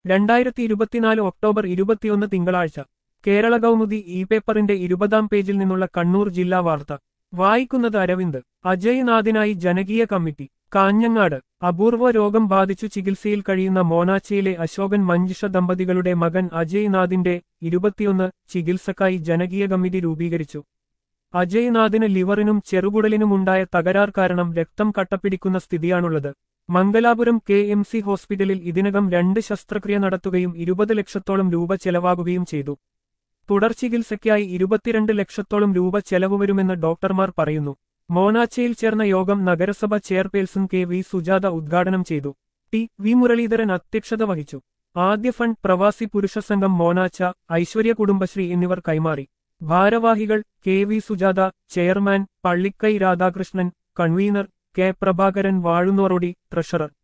രണ്ടായിരത്തി ഇരുപത്തിനാല് ഒക്ടോബർ ഇരുപത്തിയൊന്ന് തിങ്കളാഴ്ച കേരള കൗമുദി ഇ പേപ്പറിന്റെ ഇരുപതാം പേജിൽ നിന്നുള്ള കണ്ണൂർ ജില്ലാ വാർത്ത വായിക്കുന്നത് അരവിന്ദ് അജയ് നാഥിനായി ജനകീയ കമ്മിറ്റി കാഞ്ഞങ്ങാട് അപൂർവ രോഗം ബാധിച്ചു ചികിത്സയിൽ കഴിയുന്ന മോനാച്ചയിലെ അശോകൻ മഞ്ജുഷ ദമ്പതികളുടെ മകൻ അജയ് നാഥിന്റെ ഇരുപത്തിയൊന്ന് ചികിത്സക്കായി ജനകീയ കമ്മിറ്റി രൂപീകരിച്ചു അജയ് നാഥിന് ലിവറിനും ചെറുകുടലിനുമുണ്ടായ തകരാർ കാരണം രക്തം കട്ടപ്പിടിക്കുന്ന സ്ഥിതിയാണുള്ളത് മംഗലാപുരം കെ എം സി ഹോസ്പിറ്റലിൽ ഇതിനകം രണ്ട് ശസ്ത്രക്രിയ നടത്തുകയും ഇരുപത് ലക്ഷത്തോളം രൂപ ചെലവാകുകയും ചെയ്തു തുടർ ചികിത്സയ്ക്കായി ഇരുപത്തിരണ്ട് ലക്ഷത്തോളം രൂപ ചെലവ് വരുമെന്ന് ഡോക്ടർമാർ പറയുന്നു മോനാച്ചയിൽ ചേർന്ന യോഗം നഗരസഭ ചെയർപേഴ്സൺ കെ വി സുജാത ഉദ്ഘാടനം ചെയ്തു ടി വി മുരളീധരൻ അധ്യക്ഷത വഹിച്ചു ആദ്യ ഫണ്ട് പ്രവാസി പുരുഷ സംഘം മോനാച്ച ഐശ്വര്യ കുടുംബശ്രീ എന്നിവർ കൈമാറി ഭാരവാഹികൾ K V Sujatha chairman Pallikkai Radhakrishnan convener K Prabhakaran Vazhunnorodi treasurer